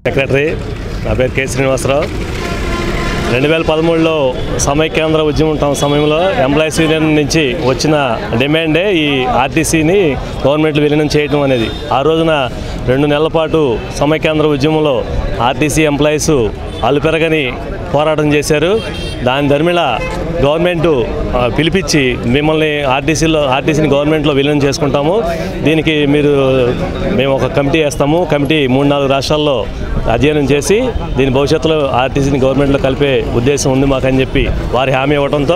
secretary నా పేరు K Srinivasarao రెండు వేల పదమూడులో సమైక్యాంధ్ర ఉద్యమం టైం సమయంలో ఎంప్లాయీస్ యూనియన్ నుంచి వచ్చిన డిమాండే ఈ ఆర్టీసీని గవర్నమెంట్ విలీనం చేయడం అనేది ఆ రోజున రెండు నెలల పాటు సమైక్యాంధ్ర ఉద్యమంలో ఆర్టీసీ ఎంప్లాయీస్ అలుపెరగని పోరాటం చేశారు దాని ధర్మిళ గవర్నమెంట్ ఆ, పిలిపించి మిమ్మల్ని ఆర్టీసీలో ఆర్టీసీని గవర్నమెంట్లో విలీనం చేసుకుంటాము దీనికి మీరు మేము ఒక కమిటీ వేస్తాము కమిటీ మూడు నాలుగు రాష్ట్రాల్లో అధ్యయనం చేసి దీని భవిష్యత్తులో ఆర్టీసీని గవర్నమెంట్లో కలిపే ఉద్దేశం ఉంది మాకని చెప్పి వారి హామీ ఇవ్వడంతో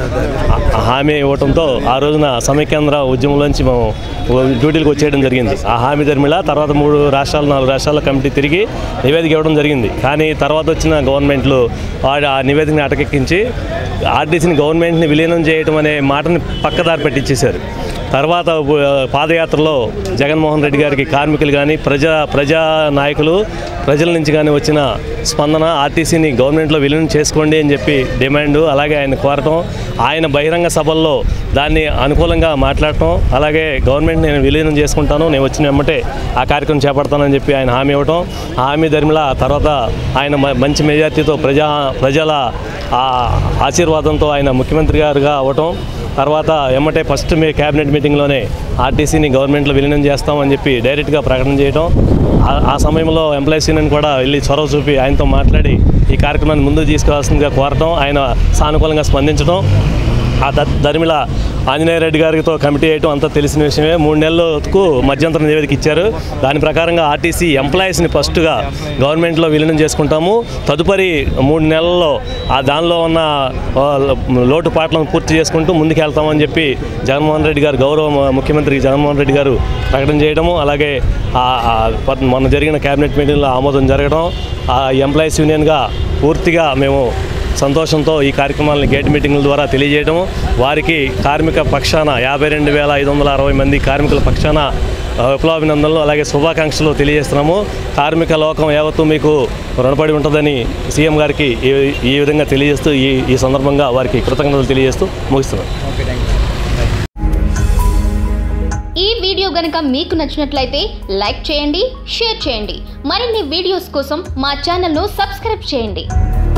ఆ హామీ ఇవ్వడంతో ఆ రోజున సమైక్యాంధ్ర ఉద్యమంలోంచి మేము డ్యూటీలకు వచ్చేయడం జరిగింది ఆ హామీ ధర్మిళ తర్వాత మూడు రాష్ట్రాలు నాలుగు రాష్ట్రాల కమిటీ తిరిగి నివేదిక ఇవ్వడం జరిగింది కానీ తర్వాత వచ్చిన గవర్నమెంట్లు వాడు ఆ నివేదికని అటకెక్కించి ఆర్టీసీని గవర్నమెంట్ని విలీనం చేయడం అనే మాటని పక్కదారి పెట్టించేశారు తర్వాత ఆ, పాదయాత్రలో జగన్మోహన్ రెడ్డి గారికి కార్మికులు కానీ ప్రజా ప్రజా నాయకులు ప్రజల నుంచి కానీ వచ్చిన స్పందన ఆర్టీసీని గవర్నమెంట్లో విలీనం చేసుకోండి అని చెప్పి డిమాండ్ అలాగే ఆయన కోరటం ఆయన బహిరంగ సభల్లో దాన్ని అనుకూలంగా మాట్లాడటం అలాగే గవర్నమెంట్ నేను విలీనం చేసుకుంటాను నేను వచ్చిన వెంబటే ఆ కార్యక్రమం చేపడతానని చెప్పి ఆయన హామీ ఇవ్వటం ఆ హామీ ధర్మిలా తర్వాత ఆయన మ- మంచి మెజార్టీతో ప్రజా ప్రజల ఆ ఆశీర్వాదంతో ఆయన ముఖ్యమంత్రి గారుగా అవ్వటం తర్వాత ఎమ్మటే ఫస్ట్ మీ క్యాబినెట్ మీటింగ్లోనే ఆర్టీసీని గవర్నమెంట్లో విలీనం చేస్తామని చెప్పి డైరెక్ట్గా ప్రకటన చేయడం ఆ- ఆ సమయంలో ఎంప్లాయీస్ యూనియన్ కూడా వెళ్ళి చొరవ చూపి ఆయనతో మాట్లాడి ఈ కార్యక్రమాన్ని ముందుకు తీసుకురావాల్సిందిగా కోరటం ఆయన సానుకూలంగా స్పందించడం ఆ ద ధర్మిల ఆంజనేయ రెడ్డి గారితో కమిటీ వేయటం అంతా తెలిసిన విషయమే మూడు నెలలకు మధ్యంతర నివేదిక ఇచ్చారు దాని ప్రకారంగా ఆర్టీసీ ఎంప్లాయీస్ని ఫస్ట్గా గవర్నమెంట్లో విలీనం చేసుకుంటాము తదుపరి మూడు నెలల్లో ఆ దానిలో ఉన్న ఆ, లోటుపాట్లను పూర్తి చేసుకుంటూ ముందుకెళ్తామని చెప్పి జగన్మోహన్ రెడ్డి గారు గౌరవ మ- ముఖ్యమంత్రి జగన్మోహన్ రెడ్డి గారు ప్రకటన చేయడము అలాగే ఆ- ఆ ప- మొన్న జరిగిన కేబినెట్ మీటింగ్లో ఆమోదం జరగడం ఆ ఎంప్లాయీస్ యూనియన్గా పూర్తిగా మేము సంతోషంతో ఈ కార్యక్రమాలను గేట్ మీటింగుల ద్వారా తెలియజేయడం వారికి కార్మిక పక్షాన యాభై రెండు వేల ఐదు వందల అరవై మంది కార్మికుల పక్షాన ఆ, విప్లవాభినందనలు అలాగే శుభాకాంక్షలు తెలియజేస్తున్నాము కార్మిక లోకం యావత్తు మీకు రుణపడి ఉంటుందని సీఎం గారికి ఈ ఈ విధంగా తెలియజేస్తూ ఈ ఈ సందర్భంగా వారికి కృతజ్ఞతలు తెలియజేస్తూ ముగిస్తున్నాను ఈ వీడియో గనుక మీకు నచ్చినట్లయితే లైక్ చేయండి షేర్ చేయండి మరిన్ని వీడియోస్ కోసం మా ఛానల్ను సబ్స్క్రైబ్ చేయండి